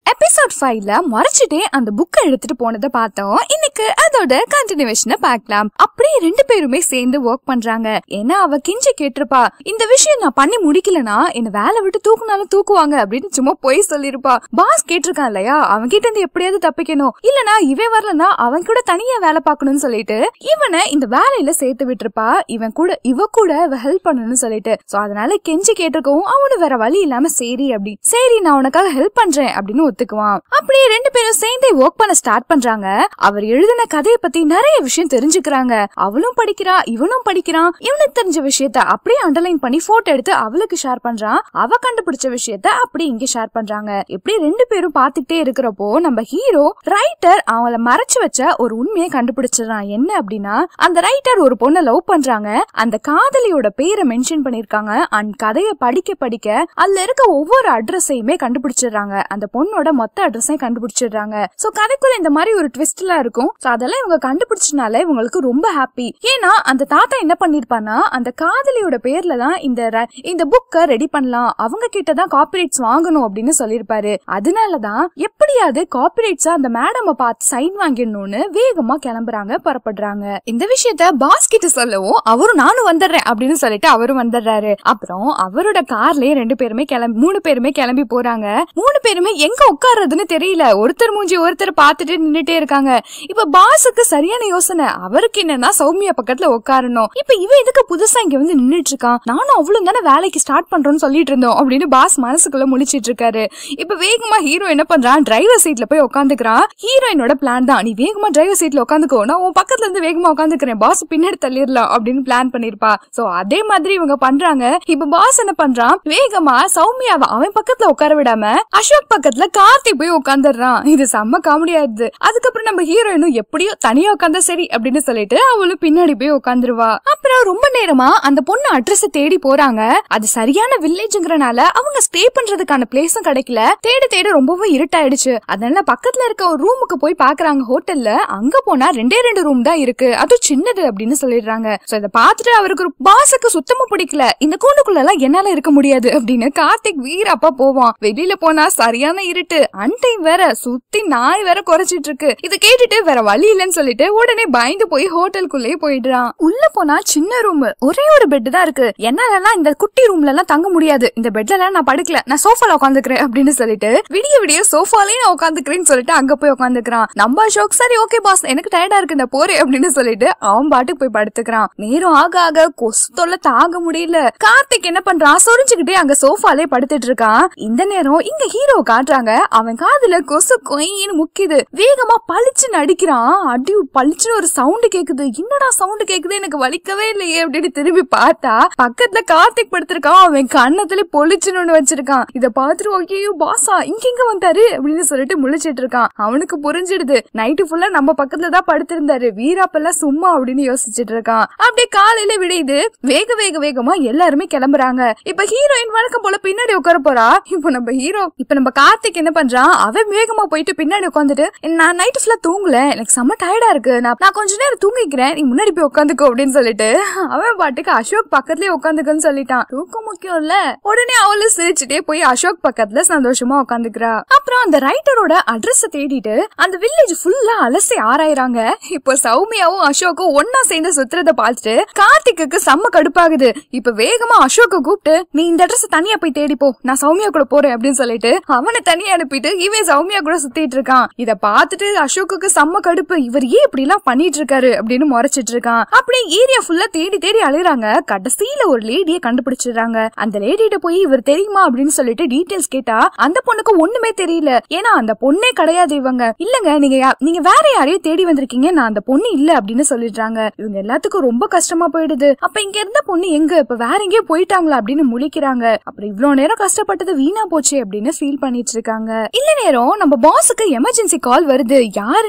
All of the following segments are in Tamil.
எபிசோட் ஃபைவ்ல மறைச்சிட்டே அந்த புக்கை எடுத்துட்டு போனதை பார்த்தோம் இன்னைக்கு அதோட கண்டினியூஷனை பார்க்கலாம் அப்படியே ரெண்டு பேருமே சேர்ந்து ஒர்க் பண்றாங்க ஏன்னா அவ கிஞ்சி கேட்டிருப்பா இந்த விஷயம் நான் பண்ணி முடிக்கலனா என்ன வேலை விட்டு தூக்குனாலும் தூக்குவாங்க அப்படின்னு சும்மா போய் சொல்லிருப்பா பாஸ் கேட்டிருக்கான் இல்லையா அவன் கிட்ட இருந்து எப்படியாவது தப்பிக்கணும் இல்லனா இவன் வரலனா அவன் கூட தனியா வேலை பார்க்கணும்னு சொல்லிட்டு இவனை இந்த வேலையில சேர்த்து விட்டுருப்பா இவன் கூட இவ கூட ஹெல்ப் பண்ணணும்னு சொல்லிட்டு சோ அதனால கெஞ்சி கேட்டிருக்கவும் அவனு வேற வழி இல்லாம சரி அப்படி சரி நான் உனக்காக ஹெல்ப் பண்றேன் அப்படின்னு ஒத்துக்குவான் அப்படியே ரெண்டு பேரும் சேர்ந்தே ஒர்க் பண்ண ஸ்டார்ட் பண்றாங்க அவர் எழுதின கதையை பத்தி நிறைய விஷயம் தெரிஞ்சுக்கிறாங்க அவளும் படிக்கிறா இவனும் படிக்கிறான் இவனுக்கு தெரிஞ்ச விஷயத்த அப்படியே அண்டர்லைன் பண்ணி போட்டோ எடுத்து அவளுக்கு ஷேர் பண்றான் அவ கண்டுபிடிச்ச விஷயத்த அப்படியே இங்க ஷேர் பண்றாங்க இப்படி ரெண்டு பேரும் பாத்துக்கிட்டே இருக்கிறப்போ நம்ம ஹீரோ ரைட்டர் அவங்கள மறைச்சு வச்ச ஒரு உண்மையை கண்டுபிடிச்சிடறான் என்ன அப்படின்னா அந்த ரைட்டர் ஒரு பொண்ணை லவ் பண்றாங்க அந்த காதலியோட பேரை மென்ஷன் பண்ணிருக்காங்க அண்ட் கதையை படிக்க படிக்க அதுல இருக்க ஒவ்வொரு அட்ரஸையுமே கண்டுபிடிச்சிடுறாங்க அந்த பொண்ணோட மொத்த அட்ரஸையும் கண்டுபிடிச்சிடுறாங்க சோ கதைக்குள்ள இந்த மாதிரி ஒரு ட்விஸ்ட் எல்லாம் இருக்கும் சோ அதெல்லாம் இவங்க கண்டுபிடிச்சனால இவங்களுக்கு ரொம்ப ஹாப்பி ஏன்னா அந்த தாத்தா என்ன பண்ணிருப்பானா அந்த காதலியோட பேர்ல தான் இந்த ர- இந்த புக்கை ரெடி பண்ணலாம் அவங்க கிட்ட தான் காப்பிரைட்ஸ் வாங்கணும் அப்படின்னு சொல்லிருப்பாரு அதனாலதான் எப்படியாவது காப்பிரைட்ஸா அந்த மேடம் பார்த்து சைன் வாங்கிடணும்னு வேகமா கிளம்புறாங்க புறப்படுறாங்க இந்த விஷயத்த பாஸ் கிட்ட சொல்லவும் அவரும் நானும் வந்துடுறேன் அப்படின்னு சொல்லிட்டு அவரும் வந்துடுறாரு அப்புறம் அவரோட கார்லயே ரெண்டு பேருமே கிளம்பி மூணு பேருமே கிளம்பி போறாங்க மூணு பேருமே எங்க உட்கார்றதுன்னு தெரியல ஒருத்தர் மூஞ்சி ஒருத்தர் பார்த்துட்டு நின்னுட்டே இருக்காங்க இப்ப பாஸுக்கு சரியான யோசனை அவருக்கு என்னன்னா சௌமியா பக்கத்துல உட்காரணும் இப்ப இவன் எதுக்கு புதுசா இங்க வந்து நின்னுட்டு இருக்கான் நானும் அவ்வளவு தானே வேலைக்கு ஸ்டார்ட் பண்றோம்னு சொல்லிட்டு இருந்தோம் அப்படின்னு பாஸ் மனசுக்குள்ள முழிச்சிட்டு இருக்காரு இப்ப வேகமா ஹீரோ என்ன பண்றான் டிரைவர் சீட்ல போய் உட்காந்துக்கிறான் ஹீரோயினோட பிளான் தான் நீ வேகமா டிரைவர் சீட்ல உட்காந்துக்கோ நான் உன் பக்கத்துல இருந்து வேகமா உட்காந்துக்கிறேன் பாஸ் பின்னாடி தள்ளிடலாம் அப்படின்னு பிளான் பண்ணிருப்பா சோ அதே மாதிரி இவங்க பண்றாங்க இப்ப பாஸ் என்ன பண்றான் வேகமா சௌமியாவை அவன் பக்கத்துல உட்கார விடாம அசோக் பக்கத்துல கார்த்திக் போய் உட்காந்துடுறான் இது செம்ம காமெடி ஆயிடுது அதுக்கப்புறம் நம்ம ஹீரோயினும் எப்படியோ தனியா உட்காந்தா சரி அப்படின்னு சொல்லிட்டு அவளும் பின்னாடி போய் உட்காந்துருவா அப்புறம் ரொம்ப நேரமா அந்த பொண்ணு அட்ரஸ் தேடி போறாங்க அது சரியான வில்லேஜ்ங்கறனால அவங்க ஸ்டே பண்றதுக்கான பிளேஸும் கிடைக்கல தேட தேட ரொம்பவும் இருட்டாயிடுச்சு அதனால பக்கத்துல இருக்க ஒரு ரூமுக்கு போய் பாக்குறாங்க ஹோட்டல்ல அங்க போனா ரெண்டே ரெண்டு ரூம் தான் இருக்கு அதுவும் சின்னது அப்படின்னு சொல்லிடுறாங்க சோ இத பார்த்துட்டு அவருக்கு ஒரு பாஸுக்கு சுத்தமா பிடிக்கல இந்த கூண்டுக்குள்ள எல்லாம் என்னால இருக்க முடியாது அப்படின்னு கார்த்திக் வீரப்பா போவான் வெளியில போனா சரியான இருட்டு அன்டைம் வேற சுத்தி நாய் வேற குறைச்சிட்டு இருக்கு இத கேட்டுட்டு வேற வழி இல்லைன்னு சொல்லிட்டு உடனே பயந்து போய் ஹோட்டலுக்குள்ளேயே போயிடுறான் உள்ள போனா சின்ன ரூம் ஒரே ஒரு பெட் தான் இருக்கு என்னாலலாம் இந்த குட்டி ரூம்ல எல்லாம் தங்க முடியாது இந்த பெட்ல எல்லாம் நான் படுக்கல நான் சோஃபால உட்காந்துக்கிறேன் அப்படின்னு சொல்லிட்டு விடிய விடிய சோஃபாலயே நான் உட்காந்துக்கிறேன்னு சொல்லிட்டு அங்க போய் உட்காந்துக்கிறான் நம்ம அசோக் சரி ஓகே பாஸ் எனக்கு டயர்டா இருக்கு இந்த போரு அப்படின்னு சொல்லிட்டு அவன் பாட்டுக்கு போய் படுத்துக்கிறான் நேரம் ஆக ஆக கொசு தொல்லை தாங்க முடியல கார்த்திக் என்ன பண்றான் சொரிஞ்சுக்கிட்டே அங்க சோஃபாலே படுத்துட்டு இருக்கான் இந்த நேரம் இங்க ஹீரோ காட்டுறாங்க அவன் காதுல கொசு கொயின்னு முக்கிது வேகமா பளிச்சுன்னு அடிக்கிறான் அடி பளிச்சுன்னு ஒரு சவுண்ட் கேக்குது என்னடா சவுண்ட் கேக்குது எனக்கு வலிக்கவே இல்லையே அப்படின்னு திரும்பி பார்த்தா பக்கத்துல கார்த்திக் படுத்திருக்கான் அவன் கண்ணத்துல பொழிச்சுன்னு ஒண்ணு வச்சிருக்கான் இத பாத்துட்டு ஐயோ பாசா இங்க எங்க வந்தாரு அப்படின்னு சொல்லிட்டு முழிச்சிட்டு இருக்கான் அவனுக்கு புரிஞ்சிடுது நைட்டு ஃபுல்லா நம்ம பக்கத்துல தான் படுத்திருந்தாரு வீராப்பெல்லாம் சும்மா அப்படின்னு யோசிச்சுட்டு இருக்கான் அப்படியே காலையில விடையுது வேக வேக வேகமா எல்லாருமே கிளம்புறாங்க இப்ப ஹீரோயின் வழக்கம் போல பின்னாடி உட்கார போறா இப்போ நம்ம ஹீரோ இப்ப நம்ம கார்த்திக் என்ன பண்றான் அவன் வேகமா போயிட்டு பின்னாடி உட்காந்துட்டு நான் நைட்டு ஃபுல்லா தூங்கல எனக்கு செம்ம டயர்டா இருக்கு நான் நான் கொஞ்ச நேரம் தூங்கிக்கிறேன் நீ முன்னாடி போய் உட்காந்துக்கோ அப்படின்னு சொல்லிட்டு அவன் பாட்டுக்கு அசோக் பக்கத்துலயே உட்காந்துக்கன்னு சொல்லிட்டான் தூக்கம் முக்கியம் இல்ல உடனே அவளும் சிரிச்சுட்டே போய் அசோக் பக்கத்துல சந்தோஷமா உட்காந்துக்கிறா அப்புறம் அந்த ரைட்டரோட அட்ரஸ் தேடிட்டு அந்த வில்லேஜ் ஃபுல்லா அலசி ஆராயறாங்க இப்போ சௌமியாவும் அசோக்கும் ஒன்னா சேர்ந்து சுத்துறத பார்த்துட்டு கார்த்திக்கு செம்ம கடுப்பாகுது இப்ப வேகமா அசோக்க கூப்பிட்டு நீ இந்த அட்ரஸ் தனியா போய் தேடி போ நான் சௌமியா கூட போறேன் அப்படின்னு சொல்லிட்டு அவனை தனியா அனுப்பிட்டு இவன் சௌமியா கூட சுத்திட்டு இருக்கான் இத பார்த்துட்டு அசோக்குக்கு செம்ம கடுப்பு இவர் ஏன் இப்படி எல்லாம் பண்ணிட்டு இருக்காரு அப்படின்னு முறைச்சிட்டு இருக்கான் அப்படியே ஏரியா ஃபுல்லா தேடி தேடி அலையறாங்க கடைசியில ஒரு லேடிய கண்டுபிடிச்சிடுறாங்க அந்த லேடிட்ட போய் இவர் தெரியுமா அப்படின்னு சொல்லிட்டு டீடைல்ஸ் கேட்டா அந்த பொண்ணுக்கு ஒண்ணுமே தெரியல ஏன்னா அந்த பொண்ணே கிடையாது இவங்க இல்லங்க நீங்க யா- நீங்க வேற யாரையும் தேடி வந்திருக்கீங்க நான் அந்த பொண்ணு இல்ல அப்படின்னு சொல்லிடுறாங்க இவங்க எல்லாத்துக்கும் ரொம்ப கஷ்டமா போயிடுது அப்ப இங்க இருந்த பொண்ணு எங்க இப்ப வேற எங்கேயோ போயிட்டாங்களா அப்படின்னு முழிக்கிறாங்க அப்புறம் இவ்வளவு நேரம் கஷ்டப்பட்டது வீணா போச்சு அப்படின்னு ஃபீல் பண்ணிட்டு இருக்காங்க இல்ல நேரம் நம்ம பாஸுக்கு எமர்ஜென்சி கால் வருது யாருன்னா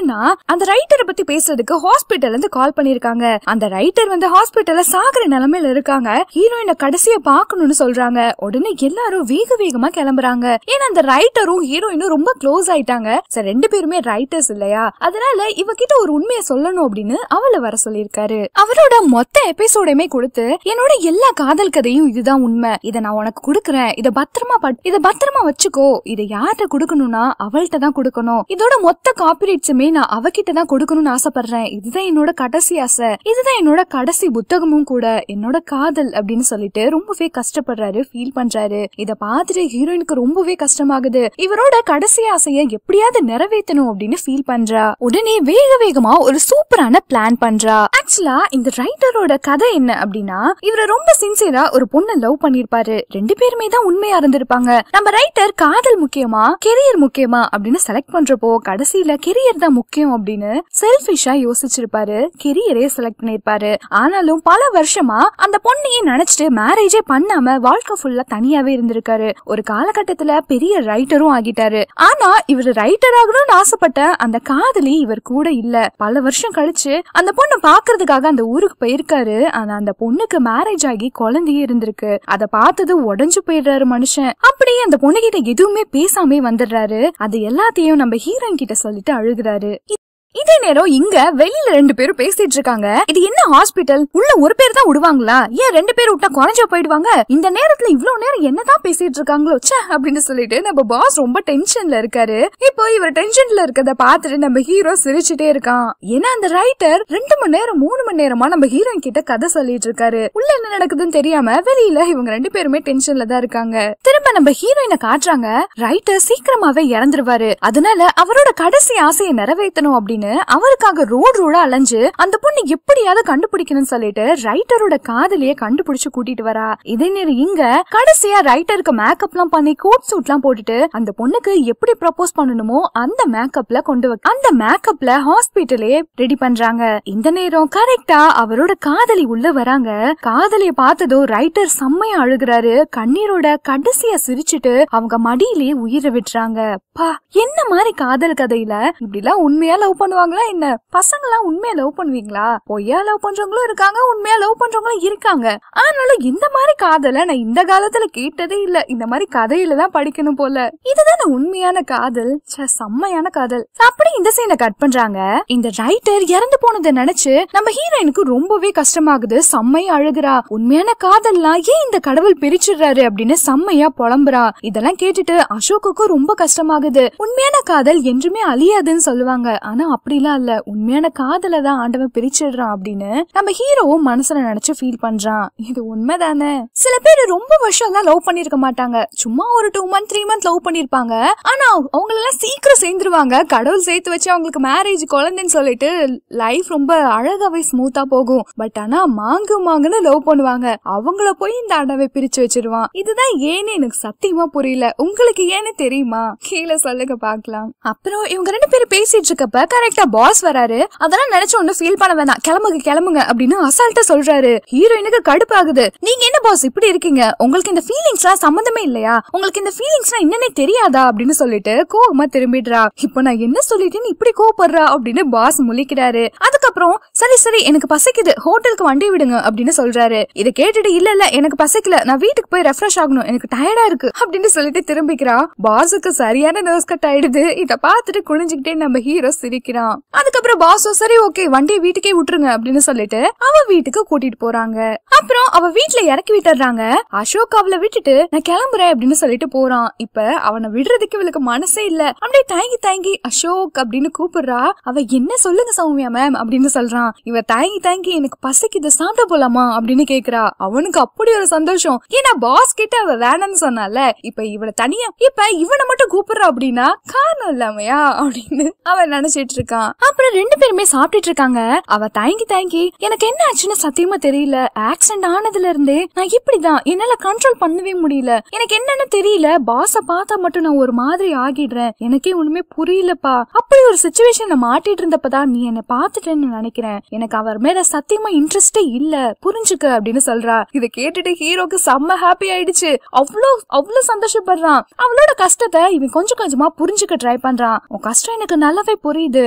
அந்த ரைட்டரை பத்தி பேசுறதுக்கு ஹாஸ்பிட்டல்ல இருந்து கால் பண்ணிருக்காங்க அந்த ரைட்டர் வந்து ஹாஸ்பிட்டல்ல சாகுற நிலைமையில இருக்காங்க ஹீரோயினை கடைசியா பாக்கணும்னு சொல்றாங்க உடனே எல்லாரும் வேக வேகமா கிளம்புறாங்க ஏன்னா அந்த ரைட்டரும் ஹீரோயினும் ரொம்ப க்ளோஸ் ஆயிட்டாங்க சரி ரெண்டு பேருமே ரைட்டர்ஸ் இல்லையா அதனால இவகிட்ட ஒரு உண்மையை சொல்லணும் அப்படின்னு அவளை வர சொல்லியிருக்காரு அவரோட மொத்த எபிசோடையுமே கொடுத்து என்னோட எல்லா காதல் கதையும் இதுதான் உண்மை இதை நான் உனக்கு கொடுக்குறேன் இதை பத்திரமா பட் இதை பத்திரமா வச்சுக்கோ இதை யார்கிட்ட கொடுக்கணும்னா அவள்கிட்ட தான் கொடுக்கணும் இதோட மொத்த காப்பிரைட்ஸுமே நான் அவகிட்ட தான் கொடுக்கணும்னு ஆசைப்படுறேன் இதுதான் என்னோட கடைசி ஆசை இதுதான் என்னோட கடைசி புத்தகமும் கூட என்னோட காதல் அப்படின்னு சொல்லிட்டு ரொம்பவே கஷ்டப்படுறாரு ஃபீல் பண்றாரு இத பார்த்துட்டு ஹீரோயினுக்கு ரொம்பவே கஷ்டமாகுது இவரோட கடைசி ஆசைய எப்படியாவது நிறைவேற்றணும் அப்படின்னு ஃபீல் பண்றா உடனே வேக வேகமா ஒரு சூப்பரான பிளான் பண்றா ஆக்சுவலா இந்த ரைட்டரோட கதை என்ன அப்படின்னா இவர ரொம்ப சின்சியரா ஒரு பொண்ணை லவ் பண்ணிருப்பாரு ரெண்டு பேருமே தான் உண்மையா இருந்திருப்பாங்க நம்ம ரைட்டர் காதல் முக்கியமா கெரியர் முக்கியமா அப்படின்னு செலக்ட் பண்றப்போ கடைசியில கெரியர் தான் முக்கியம் அப்படின்னு செல்ஃபிஷா யோசிச்சிருப்பாரு கெரியரே செலக்ட் பண்ணிருப்பாரு ஆனாலும் பல வருஷமா அந்த பொண்ணையே நினைச்சிட்டு மேரேஜே பண்ணாம வாழ்க்கை ஃபுல்லா தனியாவே இருந்திருக்காரு ஒரு காலகட்டத்துல பெரிய ரைட்டரும் ஆகிட்டாரு ஆனா இவர் ரைட்டர் ஆகணும்னு ஆசைப்பட்ட அந்த காதலி இவர் கூட இல்ல பல வருஷம் கழிச்சு அந்த பொண்ணை பாக்குறதுக்காக அந்த ஊருக்கு போயிருக்காரு ஆனா அந்த பொண்ணுக்கு மேரேஜ் ஆகி குழந்தையே இருந்திருக்கு அத பார்த்தது உடஞ்சு போயிடுறாரு மனுஷன் அப்படியே அந்த பொண்ணு கிட்ட எதுவுமே பேசாமே வந்துடுறாரு அது எல்லாத்தையும் நம்ம ஹீரோயின் கிட்ட சொல்லிட்டு அழுகுறாரு இதே நேரம் இங்க வெளியில ரெண்டு பேரும் பேசிட்டு இருக்காங்க இது என்ன ஹாஸ்பிட்டல் உள்ள ஒரு பேர் தான் விடுவாங்களா ஏன் ரெண்டு பேர் விட்டா குறைஞ்சா போயிடுவாங்க இந்த நேரத்துல இவ்வளவு நேரம் என்னதான் பேசிட்டு இருக்காங்களோ ச்சே அப்படின்னு சொல்லிட்டு நம்ம பாஸ் ரொம்ப டென்ஷன்ல இருக்காரு இப்போ இவர் டென்ஷன்ல இருக்கத பார்த்துட்டு நம்ம ஹீரோ சிரிச்சுட்டே இருக்கான் ஏன்னா அந்த ரைட்டர் ரெண்டு மணி நேரம் மூணு மணி நேரமா நம்ம ஹீரோயின் கிட்ட கதை சொல்லிட்டு இருக்காரு உள்ள என்ன நடக்குதுன்னு தெரியாம வெளியில இவங்க ரெண்டு பேருமே டென்ஷன்ல தான் இருக்காங்க திரும்ப நம்ம ஹீரோயினை காட்டுறாங்க ரைட்டர் சீக்கிரமாவே இறந்துருவாரு அதனால அவரோட கடைசி ஆசையை நிறைவேற்றணும் அப்படின்னு அவருக்காக ரோடு ரோடா அலைஞ்சு அந்த பொண்ணு எப்படியாவது கண்டுபிடிக்கணும்னு சொல்லிட்டு ரைட்டரோட காதலிய கண்டுபிடிச்சு கூட்டிட்டு வரா இதே நேரம் இங்க கடைசியா ரைட்டருக்கு மேக்கப் எல்லாம் பண்ணி கோட் சூட் எல்லாம் போட்டுட்டு அந்த பொண்ணுக்கு எப்படி ப்ரப்போஸ் பண்ணணுமோ அந்த மேக்கப்ல கொண்டு வ அந்த மேக்கப்ல ஹாஸ்பிட்டலே ரெடி பண்றாங்க இந்த நேரம் கரெக்டா அவரோட காதலி உள்ள வராங்க காதலிய பார்த்ததும் ரைட்டர் செம்மையா அழுகுறாரு கண்ணீரோட கடைசியா சிரிச்சுட்டு அவங்க மடியிலேயே உயிரை விட்டுறாங்க பா என்ன மாதிரி காதல் கதையில இப்படி எல்லாம் உண்மையா லவ் பண்ணுவாங்களா என்ன பசங்க எல்லாம் உண்மையா லவ் பண்ணுவீங்களா பொய்யா லவ் பண்றவங்களும் இருக்காங்க உண்மையா லவ் பண்றவங்களும் இருக்காங்க ஆனாலும் இந்த மாதிரி காதலை நான் இந்த காலத்துல கேட்டதே இல்ல இந்த மாதிரி கதையில தான் படிக்கணும் போல இதுதானே உண்மையான காதல் ச்சே, செம்மையான காதல் அப்படி இந்த சீனை கட் பண்றாங்க இந்த ரைட்டர் இறந்து போனதை நினைச்சு நம்ம ஹீரோயினுக்கு ரொம்பவே கஷ்டமாகுது செம்மையா அழுகுறா உண்மையான காதல்லாம் ஏன் இந்த கடவுள் பிரிச்சிடுறாரு அப்படின்னு செம்மையா புலம்புறா இதெல்லாம் கேட்டுட்டு அசோக்குக்கும் ரொம்ப கஷ்டமாகுது உண்மையான காதல் என்றுமே அழியாதுன்னு சொல்லுவாங்க ஆனா அப்படிலாம் இல்ல உண்மையான காதலை தான் ஆண்டவன் பிரிச்சிடுறான் அப்படின்னு நம்ம ஹீரோவும் மனசுல நினைச்சு ஃபீல் பண்றான் இது உண்மைதானே சில பேர் ரொம்ப வருஷம் எல்லாம் லவ் பண்ணிருக்க மாட்டாங்க சும்மா ஒரு two month three month love பண்ணிருப்பாங்க ஆனா அவங்க எல்லாம் சீக்கிரம் சேர்ந்துருவாங்க கடவுள் சேர்த்து வச்சு அவங்களுக்கு மேரேஜ் குழந்தைன்னு சொல்லிட்டு லைஃப் ரொம்ப அழகாவே ஸ்மூத்தா போகும் பட் ஆனா மாங்கு மாங்குன்னு லவ் பண்ணுவாங்க அவங்கள போய் இந்த ஆண்டவை பிரிச்சு வச்சிருவான் இதுதான் ஏன்னு எனக்கு சத்தியமா புரியல உங்களுக்கு ஏன்னு தெரியுமா கீழே சொல்லுங்க பாக்கலாம் அப்புறம் இவங்க ரெண்டு பேரும் பேசிட்டு இருக்கப்ப கரெக்டா பாஸ் வராரு அதெல்லாம் நினைச்சு ஒண்ணு ஃபீல் பண்ண வேணாம் கிளம்புங்க கிளம்புங்க அப்படின்னு அசால்ட்டா சொல்றாரு ஹீரோயினுக்கு கடுப்பாகுது நீங்க என்ன பாஸ் இப்படி இருக்கீங்க உங்களுக்கு இந்த ஃபீலிங்ஸ் எல்லாம் சம்மந்தமே இல்லையா உங்களுக்கு இந்த ஃபீலிங்ஸ் என்னன்னே தெரியாதா அப்படின்னு சொல்லிட்டு கோவமா திரும்பிடுறா இப்போ நான் என்ன சொல்லிட்டேன்னு இப்படி கோவப்படுறா அப்படின்னு பாஸ் முழிக்கிறாரு அதுக்கப்புறம் சரி சரி எனக்கு பசிக்குது ஹோட்டலுக்கு வண்டி விடுங்க அப்படின்னு சொல்றாரு இதை கேட்டுட்டு இல்ல இல்ல எனக்கு பசிக்கல நான் வீட்டுக்கு போய் ரெஃப்ரெஷ் ஆகணும் எனக்கு டயர்டா இருக்கு அப்படின்னு சொல்லிட்டு திரும்பிக்கிறா பாஸுக்கு சரியான நர்ஸ் கட் ஆயிடுது இத பார்த்துட்டு குனிஞ்சுக்கிட்டே நம்ம ஹீரோ சிரிக்கிறான் அதுக்கப்புறம் பாஸோ சரி ஓகே வண்டியை வீட்டுக்கே விட்டுருங்க அப்படின்னு சொல்லிட்டு அவ வீட்டுக்கு கூட்டிட்டு போறாங்க அப்புறம் அவ வீட்டுல இறக்கி விட்டுறாங்க அசோக் அவளை விட்டுட்டு நான் கிளம்புறேன் அப்படின்னு சொல்லிட்டு போறான் இப்ப அவனை விடுறதுக்கு இவளுக்கு மனசே இல்ல அப்படியே தயங்கி தயங்கி அசோக் அப்படின்னு கூப்பிடுறா அவ என்ன சொல்லுங்க சௌமியா மேம் அப்படின்னு சொல்றான் இவ தயங்கி தயங்கி எனக்கு பசிக்குது சாப்பிட போலாமா அப்படின்னு கேக்குறா அவனுக்கு அப்படி ஒரு சந்தோஷம் ஏன்னா பாஸ் கிட்ட அவ வேணாம்னு சொன்னால இப்ப இவள தனியா இப்ப இவனை மட்டும் கூப்பிடுறா அப்படின்னா காரணம் இல்லாமையா அப்படின்னு அவன் நினைச்சிட்டு இருக்கான் அப்புறம் ரெண்டு பேருமே சாப்பிட்டுட்டு இருக்காங்க அவ தயங்கி தயங்கி எனக்கு என்ன ஆச்சுன்னு சத்தியமா தெரியல ஆக்சிடென்ட் ஆனதுல இருந்தே நான் இப்படிதான் என்னால கண்ட்ரோல் பண்ணவே முடியல எனக்கு என்னன்னு தெரியல பாஸ பார்த்தா மட்டும் நான் ஒரு மாதிரி ஆகிடுறேன் எனக்கே ஒண்ணுமே புரியலப்பா அப்படி ஒரு சுச்சுவேஷன்ல மாட்டிட்டு இருந்தப்பதான் நீ என்ன பாத்துட்டேன்னு நினைக்கிறேன் எனக்கு அவர் மேல சத்தியமா இன்ட்ரெஸ்டே இல்ல புரிஞ்சுக்க அப்படின்னு சொல்றா இதை கேட்டுட்டு ஹீரோக்கு செம்ம ஹாப்பி ஆயிடுச்சு அவ்வளோ அவ்வளவு சந்தோஷப்படுறான் அவளோட கஷ்டத்தை இவன் கொஞ்சம் கொஞ்சமா புரிஞ்சுக்க ட்ரை பண்றான் உன் கஷ்டம் எனக்கு நல்லாவே புரியுது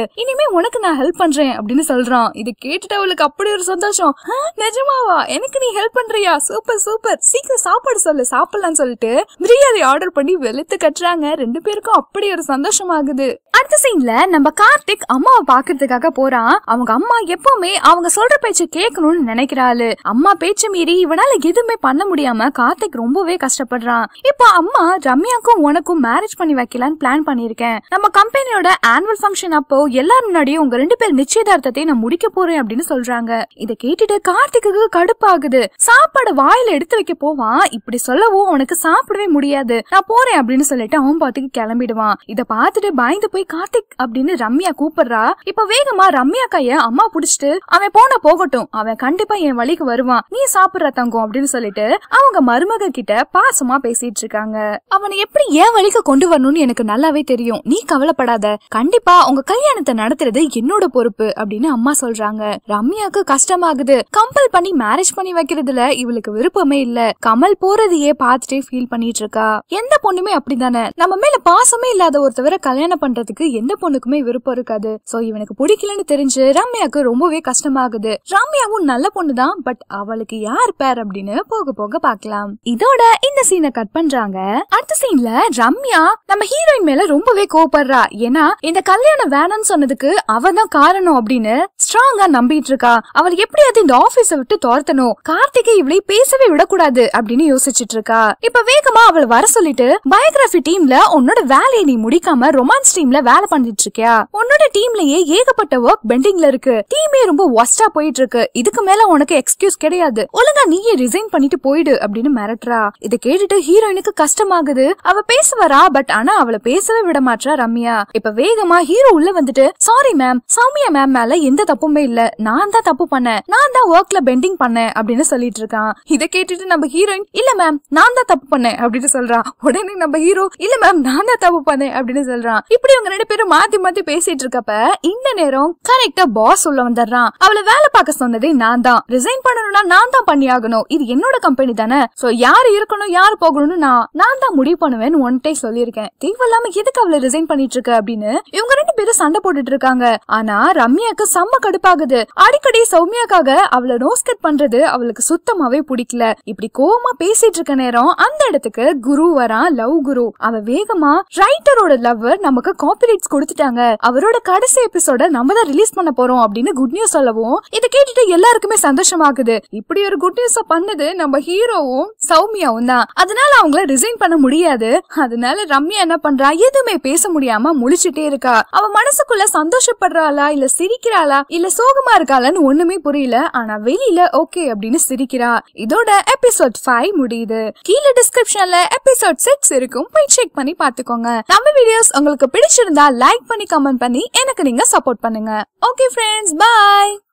இனிமே உனக்கு நான் ஹெல்ப் பண்றேன் அப்படின்னு சொல்றான் இது கேட்டுட்டு அவளுக்கு அப்படி ஒரு சந்தோஷம் "ஆ, நிஜமாவா எனக்கு நீ ஹெல்ப் பண்றியா சூப்பர் சூப்பர் சீக்கிரம் சாப்பாடு சொல்லு சாப்பிடலாம்னு சொல்லிட்டு பிரியாணி ஆர்டர் பண்ணி வெளுத்து கட்டுறாங்க ரெண்டு பேருக்கும் அப்படி ஒரு சந்தோஷமாகுது அடுத்த சீன்ல நம்ம கார்த்திக் அம்மாவை பாக்குறதுக்காக போறான் அவங்க அம்மா எப்பவுமே அவங்க சொல்ற பேச்சு கேட்கணும்னு நினைக்கிறாளு அம்மா பேச்சு மீறி இவனால எதுவுமே பண்ண முடியாம கார்த்திக் ரொம்பவே கஷ்டப்படுறான் இப்போ அம்மா ரம்யாக்கும் உனக்கும் மேரேஜ் பண்ணி வைக்கலான்னு பிளான் பண்ணிருக்கேன் நம்ம கம்பெனியோட ஆனுவல் ஃபங்க்ஷன் அப்போ எல்லாரும் முன்னாடியும் உங்க ரெண்டு பேர் நிச்சயதார்த்தத்தை நான் முடிக்க போறேன் அப்படின்னு சொல்றாங்க இத கேட்டுட்டு கார்த்திக்கு கடுப்பாகுது சாப்பாடு வாயில எடுத்து வைக்க போவான் இப்படி சொல்லவும் உனக்கு சாப்பிடவே முடியாது நான் போறேன் அப்படின்னு சொல்லிட்டு அவன் பாத்துக்கு கிளம்பிடுவான் இத பார்த்துட்டு பயந்து போய் கார்த்திக் அப்படின்னு ரம்யா கூப்பிடுறா இப்ப வேகமா ரம்யா கைய அம்மா புடிச்சிட்டு அவன் போன போகட்டும் அவன் கண்டிப்பா என் வழிக்கு வருவான் நீ சாப்பிடுற தங்கம் அப்படின்னு சொல்லிட்டு அவங்க மருமக கிட்ட பாசமா பேசிட்டு இருக்காங்க அவனை எப்படி என் வழிக்கு கொண்டு வரணும்னு எனக்கு நல்லாவே தெரியும் நீ கவலைப்படாத கண்டிப்பா உங்க கல்யாணத்தை நடத்துறது என்னோட பொறுப்பு அப்படின்னு அம்மா சொல்றாங்க ரம்யாக்கு கஷ்டமாகுது கம்பல் பண்ணி மேரேஜ் பண்ணி வைக்கிறதுல இவளுக்கு விருப்பமே இல்ல கமல் போறதையே பார்த்துட்டே ஃபீல் பண்ணிட்டு இருக்கா எந்த பொண்ணுமே அப்படிதானே நம்ம மேல பாசமே இல்லாத ஒருத்தவரை கல்யாணம் பண்றதுக்கு எந்த பொண்ணுக்குமே விருப்பம் இருக்காது சோ இவனுக்கு பிடிக்கலன்னு தெரிஞ்சு ரம்யாக்கு ரொம்பவே கஷ்டமாகுது ரம்யாவும் நல்ல பொண்ணுதான் பட் அவளுக்கு யார் பேர் அப்படின்னு போக போக பார்க்கலாம் இதோட இந்த சீனை கட் பண்றாங்க அடுத்த சீன்ல ரம்யா நம்ம ஹீரோயின் மேல ரொம்பவே கோவப்படுறா ஏன்னா இந்த கல்யாணம் வேணாம்னு சொன்னதுக்கு அவ தான் காரணம் அப்படின்னு ஸ்ட்ராங்கா நம்பிட்டு இருக்கா அவள் எப்படியாவது இந்த ஆபீஸ விட்டு துரத்தணும் கார்த்திகை இவளை பேசவே விடக்கூடாது அப்படின்னு யோசிச்சுட்டு இருக்கா இப்ப வேகமா அவளை வர சொல்லிட்டு பயோகிராஃபி டீம்ல உன்னோட வேலையை நீ முடிக்காம ரொமான்ஸ் டீம்ல வேலை பண்ணிட்டு இருக்கியா உன்னோட டீம்லயே ஏகப்பட்ட ஒர்க் பெண்டிங்ல இருக்கு டீமே ரொம்ப ஒஸ்டா போயிட்டு இருக்கு இதுக்கு மேல உனக்கு எக்ஸ்கியூஸ் கிடையாது ஒழுங்கா நீயே ரிசைன் பண்ணிட்டு போயிடு அப்படின்னு மிரட்டுறா இதை கேட்டுட்டு ஹீரோயினுக்கு கஷ்டமாகுது அவ பேச வரா பட் ஆனா அவளை பேசவே விட மாட்றா ரம்யா இப்ப வேகமா ஹீரோ உள்ள வந்துட்டு சாரி மேம் சௌமியா மேம் மேல எந்த தப்புமே இல்ல நான் தான் தப்பு பண்ணேன் நான் தான் ஒர்க்ல பெண்டிங் பண்ணேன் அப்படின்னு சொல்லிட்டு இருக்கான் இதை கேட்டுட்டு நம்ம ஹீரோயின் இல்ல மேம் நான் தான் தப்பு பண்ணேன் அப்படின்னு சொல்றான் உடனே நம்ம ஹீரோ இல்ல மேம் நான் தான் தப்பு பண்ணேன் அப்படின்னு சொல்றான் இப்படி அவங்க ரெண்டு பேரும் மாத்தி மாத்தி பேசிட்டு இருக்கப்ப இந்த நேரம் கரெக்டா பாஸ் உள்ள வந்துடுறான் அவளை வேலை பார்க்க சொன்னதே நான் தான் ரிசைன் பண்ணணும்னா நான் தான் பண்ணி ஆகணும் இது என்னோட கம்பெனி தானே சோ யாரு இருக்கணும் யாரு போகணும்னு நான் நான் தான் முடிவு பண்ணுவேன்னு ஒன் டைம் சொல்லியிருக்கேன் தேவையில்லாம எதுக்கு அவளை ரிசைன் பண்ணிட்டு இருக்க அப்படின்னு இவங்க ரெண்டு பேரும் சண்டை போட்டுட்டு இருக்காங்க ஆனா ரம்யாக்கு செம்ம கடுப்பாகுது அடிக்கடி சௌமியாக்காக அவளை நோஸ் கட் பண்றது அவளுக்கு சுத்தமாவே பிடிக்கல இப்படி கோவமா பேசிட்டு இருக்க நேரம் அந்த இடத்துக்கு குரு வரான் லவ் குரு அவ வேகமா ரைட்டரோட லவ்வர் நமக்கு காப்பிரைட்ஸ் கொடுத்துட்டாங்க அவரோட கடைசி எபிசோட நம்ம தான் ரிலீஸ் பண்ண போறோம் அப்படின்னு குட் நியூஸ் சொல்லவும் இதை கேட்டுட்டு எல்லாருக்குமே சந்தோஷமாகுது இப்படி ஒரு குட் நியூஸ் பண்ணது நம்ம ஹீரோவும் சௌமியாவும் தான் அதனால அவங்கள ரிசைன் பண்ண முடியாது அதனால ரம்யா என்ன பண்றா எதுவுமே பேச முடியாம முழிச்சிட்டே இருக்கா அவ மனசுக்குள்ள சந்தோஷப்படுறாளா இல்ல சிரிக்கிறாளா இல்ல சோகமா இருக்காளான்னு ஒண்ணுமே புரியல ஆனா வெளியில ஓகே அப்படின்னு சிரிக்கிறா இதோட எபிசோட் ஃபைவ் முடியுது கீழே டிஸ்கிரிப்ஷன்ல எபிசோட் சிக்ஸ் இருக்கும் போய் செக் பண்ணி பாத்துக்கோங்க நம்ம வீடியோஸ் உங்களுக்கு பிடிச்சிருந்தா லைக் பண்ணி கமெண்ட் பண்ணி எனக்கு நீங்க சப்போர்ட் பண்ணுங்க ஓகே ஃப்ரெண்ட்ஸ் பாய்